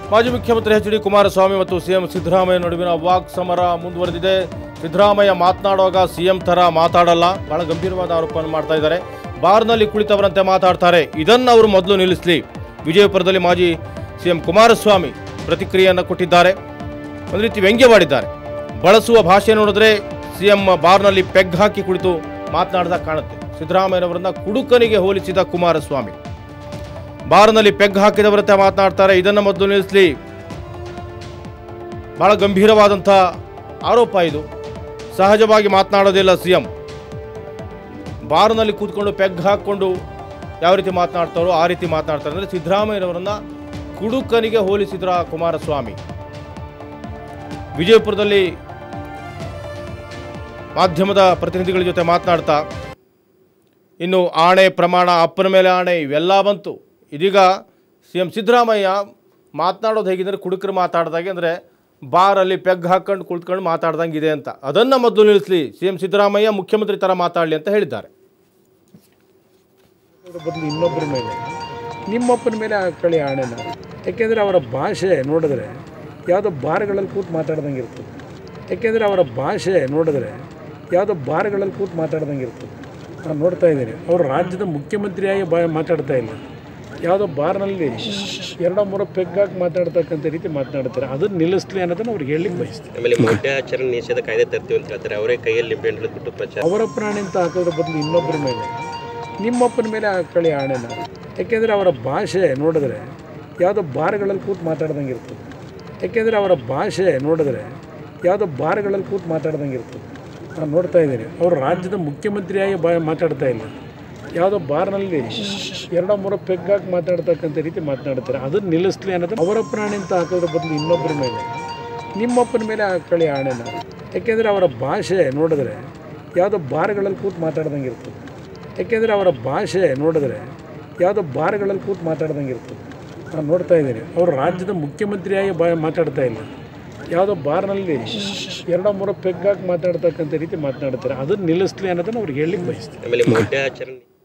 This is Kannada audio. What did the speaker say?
ಮಾಜಿ ಮುಖ್ಯಮಂತ್ರಿ ಎಚ್ ಡಿ ಕುಮಾರಸ್ವಾಮಿ ಮತ್ತು ಸಿಎಂ ಸಿದ್ದರಾಮಯ್ಯ ನಡುವಿನ ವಾಕ್ ಸಮರ ಮುಂದುವರೆದಿದೆ ಸಿದ್ದರಾಮಯ್ಯ ಮಾತನಾಡುವಾಗ ಸಿಎಂ ಥರ ಮಾತಾಡಲ್ಲ ಬಹಳ ಗಂಭೀರವಾದ ಆರೋಪವನ್ನು ಮಾಡ್ತಾ ಇದ್ದಾರೆ ಬಾರ್ನಲ್ಲಿ ಕುಳಿತವರಂತೆ ಮಾತಾಡ್ತಾರೆ ಇದನ್ನು ಅವರು ಮೊದಲು ನಿಲ್ಲಿಸಲಿ ವಿಜಯಪುರದಲ್ಲಿ ಮಾಜಿ ಸಿಎಂ ಕುಮಾರಸ್ವಾಮಿ ಪ್ರತಿಕ್ರಿಯೆಯನ್ನು ಕೊಟ್ಟಿದ್ದಾರೆ ಒಂದು ರೀತಿ ವ್ಯಂಗ್ಯವಾಡಿದ್ದಾರೆ ಬಳಸುವ ಭಾಷೆ ನೋಡಿದ್ರೆ ಸಿಎಂ ಬಾರ್ನಲ್ಲಿ ಪೆಗ್ ಹಾಕಿ ಕುಳಿತು ಮಾತನಾಡಿದಾಗ ಕಾಣುತ್ತೆ ಸಿದ್ದರಾಮಯ್ಯನವರನ್ನ ಕುಡುಕನಿಗೆ ಹೋಲಿಸಿದ ಕುಮಾರಸ್ವಾಮಿ ಬಾರ್ನಲ್ಲಿ ಪೆಗ್ ಹಾಕಿದವರಂತೆ ಮಾತನಾಡ್ತಾರೆ ಇದನ್ನು ಮೊದಲು ನಿಲ್ಲಿಸಲಿ ಬಹಳ ಗಂಭೀರವಾದಂಥ ಆರೋಪ ಇದು ಸಹಜವಾಗಿ ಮಾತನಾಡೋದಿಲ್ಲ ಸಿಎಂ ಬಾರ್ನಲ್ಲಿ ಕೂತ್ಕೊಂಡು ಪೆಗ್ ಹಾಕ್ಕೊಂಡು ಯಾವ ರೀತಿ ಮಾತನಾಡ್ತಾರೋ ಆ ರೀತಿ ಮಾತನಾಡ್ತಾರೆ ಅಂದರೆ ಸಿದ್ದರಾಮಯ್ಯನವರನ್ನ ಕುಡುಕನಿಗೆ ಹೋಲಿಸಿದ್ರ ಕುಮಾರಸ್ವಾಮಿ ವಿಜಯಪುರದಲ್ಲಿ ಮಾಧ್ಯಮದ ಪ್ರತಿನಿಧಿಗಳ ಜೊತೆ ಮಾತನಾಡ್ತಾ ಇನ್ನು ಆಣೆ ಪ್ರಮಾಣ ಅಪ್ಪನ ಮೇಲೆ ಆಣೆ ಇವೆಲ್ಲ ಬಂತು ಇದೀಗ ಸಿ ಎಂ ಸಿದ್ದರಾಮಯ್ಯ ಮಾತನಾಡೋದು ಹೇಗಿದ್ರೆ ಕುಡುಕರು ಮಾತಾಡ್ದಾಗೆ ಅಂದರೆ ಬಾರಲ್ಲಿ ಪೆಗ್ ಹಾಕ್ಕೊಂಡು ಕುಳಿತುಕೊಂಡು ಮಾತಾಡ್ದಂಗೆ ಇದೆ ಅಂತ ಅದನ್ನು ಮೊದಲು ನಿಲ್ಲಿಸಲಿ ಸಿ ಎಂ ಸಿದ್ದರಾಮಯ್ಯ ಮುಖ್ಯಮಂತ್ರಿ ಥರ ಮಾತಾಡಲಿ ಅಂತ ಹೇಳಿದ್ದಾರೆ ಅದ್ರ ಬದಲು ಇನ್ನೊಬ್ಬರ ಮೇಲೆ ನಿಮ್ಮಪ್ಪನ ಮೇಲೆ ಹಾಕೊಳ್ಳಿ ಆಣೆನ ಯಾಕೆಂದರೆ ಅವರ ಭಾಷೆ ನೋಡಿದ್ರೆ ಯಾವುದೋ ಬಾರ್ಗಳಲ್ಲಿ ಕೂತು ಮಾತಾಡ್ದಂಗೆ ಇರ್ತದೆ ಯಾಕೆಂದರೆ ಅವರ ಭಾಷೆ ನೋಡಿದ್ರೆ ಯಾವುದೋ ಬಾರ್ಗಳಲ್ಲಿ ಕೂತು ಮಾತಾಡ್ದಂಗೆ ಇರ್ತದೆ ನಾನು ನೋಡ್ತಾ ಇದ್ದೀನಿ ಅವರು ರಾಜ್ಯದ ಮುಖ್ಯಮಂತ್ರಿಯಾಗಿ ಬಾ ಮಾತಾಡ್ತಾ ಇಲ್ಲ ಯಾವುದೋ ಬಾರ್ನಲ್ಲಿ ಎರಡೋ ಮೂರೋ ಪೆಗ್ಗಾಕಿ ಮಾತಾಡ್ತಕ್ಕಂಥ ರೀತಿ ಮಾತನಾಡ್ತಾರೆ ಅದನ್ನು ನಿಲ್ಲಿಸ್ಲಿ ಅನ್ನೋದನ್ನು ಅವ್ರಿಗೆ ಹೇಳಲಿಕ್ಕೆ ಬಯಸ್ತೀನಿ ಆಮೇಲೆ ಮೌಢ್ಯಾಚರಣೆ ನಿಷೇಧ ಕಾಯ್ದೆ ತರ್ತೀವಿ ಅಂತ ಹೇಳ್ತಾರೆ ಅವರೇ ಕೈಯಲ್ಲಿ ನಿಂಬೆ ಹಣ್ಣು ಬಿಟ್ಟು ಪ್ರಚಾರ ಅವರ ಪ್ರಾಣಿ ಅಂತ ಹಾಕೋದ್ರ ಬದಲು ಇನ್ನೊಬ್ಬರ ಮೇಲೆ ನಿಮ್ಮಪ್ಪನ ಮೇಲೆ ಹಾಕೊಳ್ಳಿ ಆಣೆನ ಯಾಕೆಂದರೆ ಅವರ ಭಾಷೆ ನೋಡಿದ್ರೆ ಯಾವುದೋ ಬಾರ್ಗಳಲ್ಲಿ ಕೂತು ಮಾತಾಡ್ದಂಗೆ ಇರ್ತದೆ ಯಾಕೆಂದರೆ ಅವರ ಭಾಷೆ ನೋಡಿದ್ರೆ ಯಾವುದೋ ಬಾರ್ಗಳಲ್ಲಿ ಕೂತು ಮಾತಾಡ್ದಂಗೆ ಇರ್ತದೆ ನಾನು ನೋಡ್ತಾ ಇದ್ದೀನಿ ಅವರು ರಾಜ್ಯದ ಮುಖ್ಯಮಂತ್ರಿಯಾಗಿ ಬಾ ಮಾತಾಡ್ತಾ ಇಲ್ಲ ಯಾವುದೋ ಬಾರ್ನಲ್ಲಿ ಎರಡೋ ಮೂರೋ ಪೆಗ್ಗಾಕಿ ಮಾತಾಡ್ತಕ್ಕಂಥ ರೀತಿ ಮಾತನಾಡ್ತಾರೆ ಅದನ್ನು ನಿಲ್ಲಿಸ್ಲಿ ಅನ್ನೋದು ಅವರ ಪ್ರಾಣಿ ಅಂತ ಹಾಕೋದ್ರ ಬದಲು ಇನ್ನೊಬ್ಬರ ಮೇಲೆ ನಿಮ್ಮಪ್ಪನ ಮೇಲೆ ಹಾಕೊಳ್ಳಿ ಆಣೆನ ಯಾಕೆಂದರೆ ಅವರ ಭಾಷೆ ನೋಡಿದ್ರೆ ಯಾವುದೋ ಬಾರ್ಗಳಲ್ಲಿ ಕೂತು ಮಾತಾಡ್ದಂಗೆ ಇರ್ತದೆ ಯಾಕೆಂದರೆ ಅವರ ಭಾಷೆ ನೋಡಿದ್ರೆ ಯಾವುದೋ ಬಾರ್ಗಳಲ್ಲಿ ಕೂತು ಮಾತಾಡ್ದಂಗೆ ಇರ್ತದೆ ನಾನು ನೋಡ್ತಾ ಇದ್ದೀನಿ ಅವರು ರಾಜ್ಯದ ಮುಖ್ಯಮಂತ್ರಿಯಾಗಿ ಬಾ ಮಾತಾಡ್ತಾ ಇಲ್ಲ ಯಾವುದೋ ಬಾರ್ನಲ್ಲಿ ಎರಡೋ ಮೂರೋ ಪೆಗ್ಗಾಕಿ ಮಾತಾಡ್ತಕ್ಕಂಥ ರೀತಿ ಮಾತನಾಡ್ತಾರೆ ಅದನ್ನು ನಿಲ್ಲಿಸ್ಲಿ ಅನ್ನೋದನ್ನು ಅವ್ರಿಗೆ ಹೇಳಲಿಕ್ಕೆ ಬಯಸ್ತೀನಿ ಆಮೇಲೆ ಮೌಢ್ಯಾಚರಣೆ